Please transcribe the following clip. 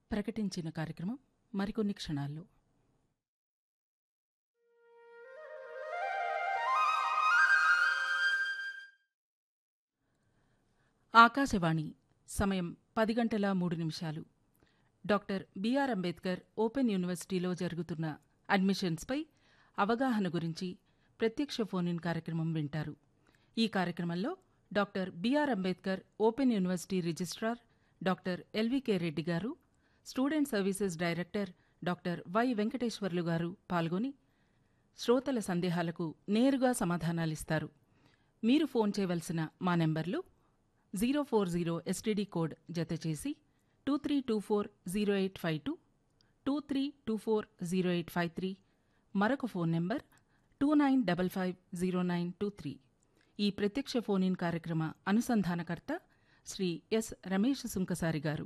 ప్రకటించిన కార్యక్రమం మరికొన్ని క్షణాల్లో ఆకాశవాణి సమయం పది గంటల మూడు నిమిషాలు డాక్టర్ బిఆర్ అంబేద్కర్ ఓపెన్ యూనివర్సిటీలో జరుగుతున్న అడ్మిషన్స్పై అవగాహన గురించి ప్రత్యక్ష ఫోన్ ఇన్ కార్యక్రమం వింటారు ఈ కార్యక్రమంలో doctor B R Ambedkar open university registrar doctor L V K Reddy గారు student services director doctor Y Venkateswarlu గారు పాల్గొని శ్రోతల సందేహాలకు నేరుగా సమాధానాలిస్తారు మీరు ఫోన్ చేయవలసిన మా నెంబర్లు zero four zero STD code జతచేసి two three two four zero eight five two two three two four zero eight five three మరొక phone number two nine double five zero nine two three ఈ ప్రత్యక్ష phone in కార్యక్రమ అనుసంధానకర్త Shri S Ramesh Sunkasari గారు